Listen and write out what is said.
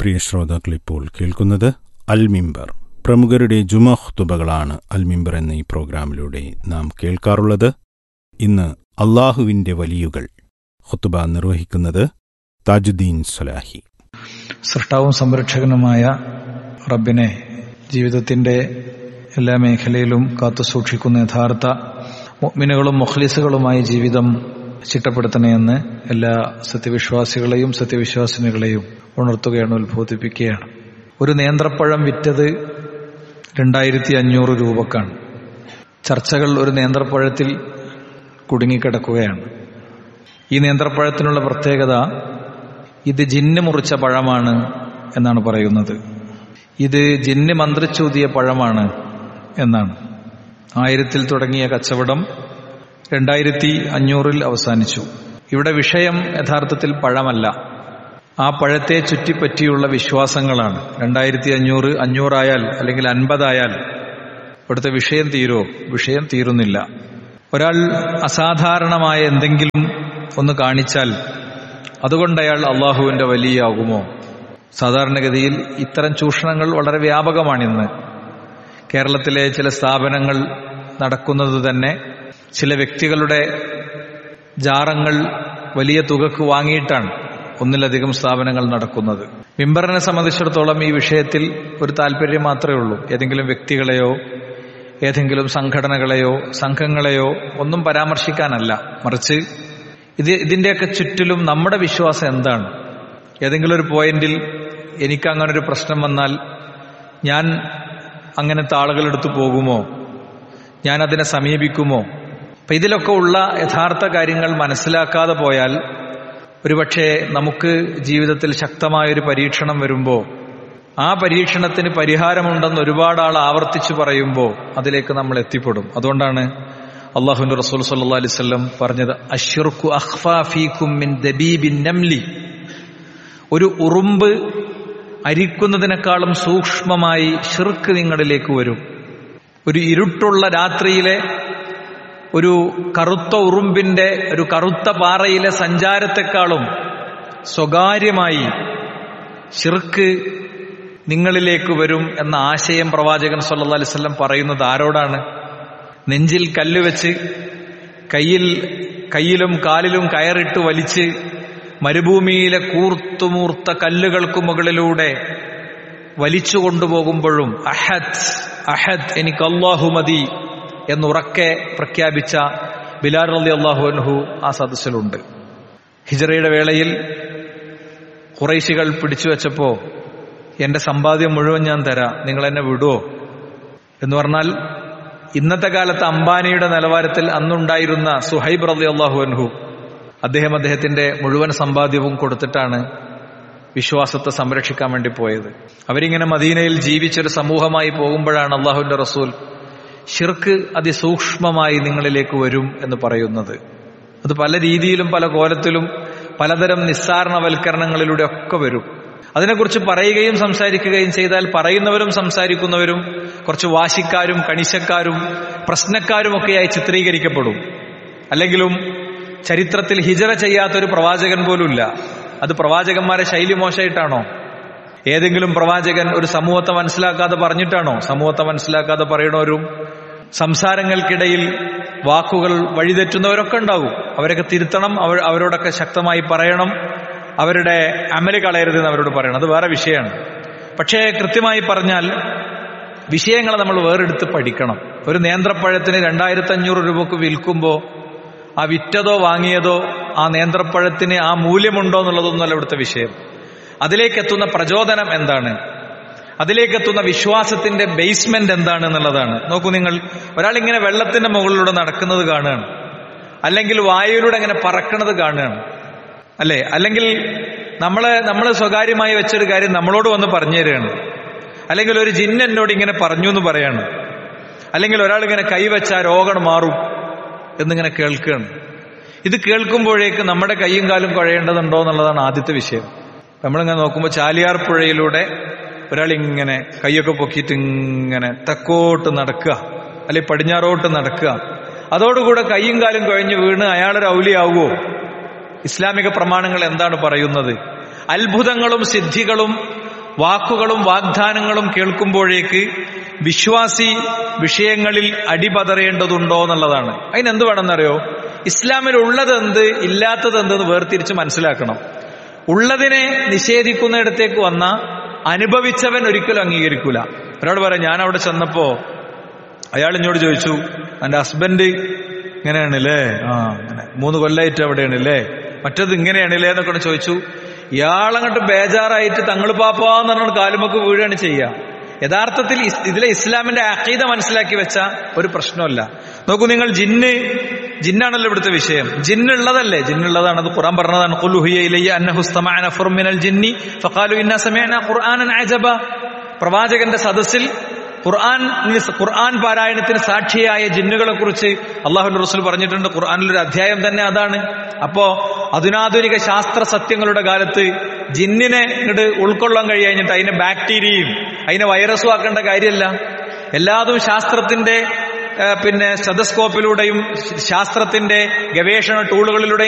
പ്രിയ ശ്രോതാക്കൾ ഇപ്പോൾ കേൾക്കുന്നത് അൽ മിമ്പർ പ്രമുഖരുടെ ജുമ ഖുതുബകളാണ് അൽ മിമ്പർ എന്ന ഈ പ്രോഗ്രാമിലൂടെ നാം കേൾക്കാറുള്ളത് ഇന്ന് അള്ളാഹുവിന്റെ വലിയുകൾ ഖുതുബ നിർവഹിക്കുന്നത് താജുദ്ദീൻ സലാഹി സൃഷ്ടാവും സംരക്ഷകനുമായ റബ്ബിനെ ജീവിതത്തിന്റെ എല്ലാ മേഖലയിലും കാത്തുസൂക്ഷിക്കുന്ന യഥാർത്ഥ മുഅ്മിനുകളും മുഖ്ലിസുകളുമായ ജീവിതം ചിട്ടപ്പെടുത്തണമെന്ന് എല്ലാ സത്യവിശ്വാസികളെയും സത്യവിശ്വാസിനികളെയും ഉണർത്തുകയാണ് ഉത്ബോധിപ്പിക്കുകയാണ് ഒരു നേന്ത്രപ്പഴം വിറ്റത് രണ്ടായിരത്തി അഞ്ഞൂറ് രൂപക്കാണ് ചർച്ചകൾ ഒരു നേന്ത്രപ്പഴത്തിൽ കുടുങ്ങിക്കിടക്കുകയാണ് ഈ നേന്ത്രപ്പഴത്തിനുള്ള പ്രത്യേകത ഇത് ജിന്ന് മുറിച്ച പഴമാണ് എന്നാണ് പറയുന്നത് ഇത് ജിന്ന് മന്ത്രിച്ചൂതിയ പഴമാണ് എന്നാണ് ആയിരത്തിൽ തുടങ്ങിയ കച്ചവടം രണ്ടായിരത്തി അഞ്ഞൂറിൽ അവസാനിച്ചു ഇവിടെ വിഷയം യഥാർത്ഥത്തിൽ പഴമല്ല ആ പഴത്തെ ചുറ്റിപ്പറ്റിയുള്ള വിശ്വാസങ്ങളാണ് രണ്ടായിരത്തി അഞ്ഞൂറ് അഞ്ഞൂറായാൽ അല്ലെങ്കിൽ അൻപതായാൽ ഇവിടുത്തെ വിഷയം തീരോ വിഷയം തീരുന്നില്ല ഒരാൾ അസാധാരണമായ എന്തെങ്കിലും ഒന്ന് കാണിച്ചാൽ അതുകൊണ്ട് അയാൾ അള്ളാഹുവിന്റെ വലിയാകുമോ സാധാരണഗതിയിൽ ഇത്തരം ചൂഷണങ്ങൾ വളരെ വ്യാപകമാണിന്ന് കേരളത്തിലെ ചില സ്ഥാപനങ്ങൾ നടക്കുന്നത് തന്നെ ചില വ്യക്തികളുടെ ജാറങ്ങൾ വലിയ തുകക്ക് വാങ്ങിയിട്ടാണ് ഒന്നിലധികം സ്ഥാപനങ്ങൾ നടക്കുന്നത് മിമ്പറിനെ സംബന്ധിച്ചിടത്തോളം ഈ വിഷയത്തിൽ ഒരു താല്പര്യം മാത്രമേ ഉള്ളൂ ഏതെങ്കിലും വ്യക്തികളെയോ ഏതെങ്കിലും സംഘടനകളെയോ സംഘങ്ങളെയോ ഒന്നും പരാമർശിക്കാനല്ല മറിച്ച് ഇത് ഇതിന്റെയൊക്കെ ചുറ്റിലും നമ്മുടെ വിശ്വാസം എന്താണ് ഏതെങ്കിലും ഒരു പോയിന്റിൽ എനിക്ക് അങ്ങനെ ഒരു പ്രശ്നം വന്നാൽ ഞാൻ അങ്ങനത്തെ ആളുകളെടുത്ത് പോകുമോ ഞാൻ അതിനെ സമീപിക്കുമോ അപ്പൊ ഇതിലൊക്കെ ഉള്ള യഥാർത്ഥ കാര്യങ്ങൾ മനസ്സിലാക്കാതെ പോയാൽ ഒരുപക്ഷെ നമുക്ക് ജീവിതത്തിൽ ശക്തമായൊരു പരീക്ഷണം വരുമ്പോൾ ആ പരീക്ഷണത്തിന് പരിഹാരമുണ്ടെന്ന് ഒരുപാട് ആൾ ആവർത്തിച്ചു പറയുമ്പോൾ അതിലേക്ക് നമ്മൾ എത്തിപ്പെടും അതുകൊണ്ടാണ് അള്ളാഹുന്റെ റസൂൽ സല്ലാ അലിസ്വല്ലം പറഞ്ഞത് അഷിർക്കു അഖ്ഫാഫീക്കും മിൻ ദബീബിൻ നംലി ഒരു ഉറുമ്പ് അരിക്കുന്നതിനേക്കാളും സൂക്ഷ്മമായി ഷിർക്ക് നിങ്ങളിലേക്ക് വരും ഒരു ഇരുട്ടുള്ള രാത്രിയിലെ ഒരു കറുത്ത ഉറുമ്പിന്റെ ഒരു കറുത്ത പാറയിലെ സഞ്ചാരത്തെക്കാളും സ്വകാര്യമായി ഷിർക്ക് നിങ്ങളിലേക്ക് വരും എന്ന ആശയം പ്രവാചകൻ സല്ലാ അലിസ്വല്ലം പറയുന്നത് ആരോടാണ് നെഞ്ചിൽ കല്ലുവെച്ച് കയ്യിൽ കയ്യിലും കാലിലും കയറിട്ട് വലിച്ച് മരുഭൂമിയിലെ കൂർത്തുമൂർത്ത കല്ലുകൾക്ക് മുകളിലൂടെ വലിച്ചു കൊണ്ടുപോകുമ്പോഴും അഹദ് അഹദ് എനിക്ക് അള്ളാഹു മതി എന്നുറക്കെ പ്രഖ്യാപിച്ച ബിലാൽ അലി അള്ളാഹു അൻഹു ആ സദസ്സിലുണ്ട് ഹിജറയുടെ വേളയിൽ കുറേശികൾ പിടിച്ചു വെച്ചപ്പോ എന്റെ സമ്പാദ്യം മുഴുവൻ ഞാൻ തരാം നിങ്ങൾ എന്നെ വിടുവോ എന്ന് പറഞ്ഞാൽ ഇന്നത്തെ കാലത്ത് അംബാനിയുടെ നിലവാരത്തിൽ അന്നുണ്ടായിരുന്ന സുഹൈബ് റലി അള്ളാഹു അൻഹു അദ്ദേഹം അദ്ദേഹത്തിന്റെ മുഴുവൻ സമ്പാദ്യവും കൊടുത്തിട്ടാണ് വിശ്വാസത്തെ സംരക്ഷിക്കാൻ വേണ്ടി പോയത് അവരിങ്ങനെ മദീനയിൽ ജീവിച്ചൊരു സമൂഹമായി പോകുമ്പോഴാണ് അള്ളാഹുവിന്റെ റസൂൽ ഷിർക്ക് അതിസൂക്ഷ്മമായി നിങ്ങളിലേക്ക് വരും എന്ന് പറയുന്നത് അത് പല രീതിയിലും പല കോലത്തിലും പലതരം നിസ്സാരണവൽക്കരണങ്ങളിലൂടെ ഒക്കെ വരും അതിനെക്കുറിച്ച് പറയുകയും സംസാരിക്കുകയും ചെയ്താൽ പറയുന്നവരും സംസാരിക്കുന്നവരും കുറച്ച് വാശിക്കാരും കണിശക്കാരും പ്രശ്നക്കാരുമൊക്കെയായി ചിത്രീകരിക്കപ്പെടും അല്ലെങ്കിലും ചരിത്രത്തിൽ ഹിജറ ചെയ്യാത്തൊരു പ്രവാചകൻ പോലുമില്ല അത് പ്രവാചകന്മാരെ ശൈലി മോശമായിട്ടാണോ ഏതെങ്കിലും പ്രവാചകൻ ഒരു സമൂഹത്തെ മനസ്സിലാക്കാതെ പറഞ്ഞിട്ടാണോ സമൂഹത്തെ മനസ്സിലാക്കാതെ പറയണവരും സംസാരങ്ങൾക്കിടയിൽ വാക്കുകൾ വഴിതെറ്റുന്നവരൊക്കെ ഉണ്ടാകും അവരൊക്കെ തിരുത്തണം അവർ അവരോടൊക്കെ ശക്തമായി പറയണം അവരുടെ അമല് കളയരുതെന്ന് അവരോട് പറയണം അത് വേറെ വിഷയമാണ് പക്ഷേ കൃത്യമായി പറഞ്ഞാൽ വിഷയങ്ങൾ നമ്മൾ വേറെടുത്ത് പഠിക്കണം ഒരു നേന്ത്രപ്പഴത്തിന് രണ്ടായിരത്തി അഞ്ഞൂറ് രൂപക്ക് വിൽക്കുമ്പോൾ ആ വിറ്റതോ വാങ്ങിയതോ ആ നേന്ത്രപ്പഴത്തിന് ആ മൂല്യമുണ്ടോ എന്നുള്ളതൊന്നുമല്ല ഇവിടുത്തെ വിഷയം അതിലേക്ക് എത്തുന്ന പ്രചോദനം എന്താണ് അതിലേക്ക് എത്തുന്ന വിശ്വാസത്തിന്റെ ബേസ്മെന്റ് എന്താണ് എന്നുള്ളതാണ് നോക്കൂ നിങ്ങൾ ഒരാൾ ഇങ്ങനെ വെള്ളത്തിന്റെ മുകളിലൂടെ നടക്കുന്നത് കാണുകയാണ് അല്ലെങ്കിൽ വായുവിലൂടെ ഇങ്ങനെ പറക്കണത് കാണുകയാണ് അല്ലെ അല്ലെങ്കിൽ നമ്മളെ നമ്മൾ സ്വകാര്യമായി വെച്ചൊരു കാര്യം നമ്മളോട് വന്ന് പറഞ്ഞു തരികയാണ് അല്ലെങ്കിൽ ഒരു ജിന്ന് എന്നോട് ഇങ്ങനെ പറഞ്ഞു എന്ന് പറയാണ് അല്ലെങ്കിൽ ഒരാൾ ഇങ്ങനെ കൈവച്ച രോഗം മാറും എന്നിങ്ങനെ കേൾക്കുകയാണ് ഇത് കേൾക്കുമ്പോഴേക്ക് നമ്മുടെ കൈയും കാലും കുഴയേണ്ടതുണ്ടോ എന്നുള്ളതാണ് ആദ്യത്തെ വിഷയം നമ്മളിങ്ങനെ നോക്കുമ്പോൾ ചാലിയാർ പുഴയിലൂടെ ഒരാൾ ഇങ്ങനെ കൈയൊക്കെ പൊക്കിയിട്ട് ഇങ്ങനെ തെക്കോട്ട് നടക്കുക അല്ലെങ്കിൽ പടിഞ്ഞാറോട്ട് നടക്കുക അതോടുകൂടെ കൈയും കാലും കുഴഞ്ഞു വീണ് അയാളൊരു ഔലിയാവുമോ ഇസ്ലാമിക പ്രമാണങ്ങൾ എന്താണ് പറയുന്നത് അത്ഭുതങ്ങളും സിദ്ധികളും വാക്കുകളും വാഗ്ദാനങ്ങളും കേൾക്കുമ്പോഴേക്ക് വിശ്വാസി വിഷയങ്ങളിൽ അടിപതറേണ്ടതുണ്ടോ എന്നുള്ളതാണ് അതിനെന്ത് വേണമെന്നറിയോ ഇസ്ലാമിൽ ഉള്ളത് എന്ത് ഇല്ലാത്തത് എന്തെന്ന് വേർതിരിച്ച് മനസ്സിലാക്കണം ഉള്ളതിനെ നിഷേധിക്കുന്നിടത്തേക്ക് വന്ന അനുഭവിച്ചവൻ ഒരിക്കലും അംഗീകരിക്കൂല ഒരാൾ പറയാം ഞാൻ അവിടെ ചെന്നപ്പോ അയാൾ എന്നോട് ചോദിച്ചു എന്റെ ഹസ്ബൻഡ് ഇങ്ങനെയാണല്ലേ ആ അങ്ങനെ മൂന്ന് കൊല്ലായിട്ട് അവിടെയാണല്ലേ മറ്റത് ഇങ്ങനെയാണല്ലേ എന്നൊക്കെ ചോദിച്ചു ഇയാളങ്ങോട്ട് ബേജാറായിട്ട് തങ്ങൾ പാപ്പാന്ന് പറഞ്ഞുകൊണ്ട് കാലുമൊക്കെ വീഴുകയാണ് ചെയ്യുക യഥാർത്ഥത്തിൽ ഇസ്- ഇതിലെ ഇസ്ലാമിന്റെ അഖീദ മനസ്സിലാക്കി വെച്ച ഒരു പ്രശ്നമല്ല നോക്കൂ നിങ്ങൾ ജിന്ന് ജിന്നാണല്ലോ ഇവിടുത്തെ വിഷയം ജിന്നുള്ളതല്ലേ ജിന്നുള്ളതാണ് അത് ഖുർആൻ പറഞ്ഞതാണ് ഖുൽ ഹുയ ഇലയ്യ അന്നഹു ഇസ്തമഅ നഫറും മിനൽ ജിന്നി ഫഖാലു ഇന്നാ സമിഅനാ ഖുർആനൻ അജബ പ്രവാചകന്റെ സദസ്സിൽ ഖുർആൻ ഖുർആൻ പാരായണത്തിന് സാക്ഷിയായ ജിന്നുകളെ കുറിച്ച് അള്ളാഹുന്റെ റസൂൽ പറഞ്ഞിട്ടുണ്ട് ഖുർആനിൽ ഒരു അധ്യായം തന്നെ അതാണ് അപ്പോ അധുനാധുനിക ശാസ്ത്ര സത്യങ്ങളുടെ കാലത്ത് ജിന്നിനെ ഇങ്ങോട്ട് ഉൾക്കൊള്ളാൻ കഴിയാഞ്ഞിട്ട് അതിനെ ബാക്ടീരിയയും അതിനെ വൈറസും ആക്കേണ്ട കാര്യമല്ല എല്ലാതും ശാസ്ത്രത്തിന്റെ ഏഹ്, പിന്നെ സ്റ്റെതസ്കോപ്പിലൂടെയും ശാസ്ത്രത്തിന്റെ ഗവേഷണ ടൂളുകളിലൂടെയും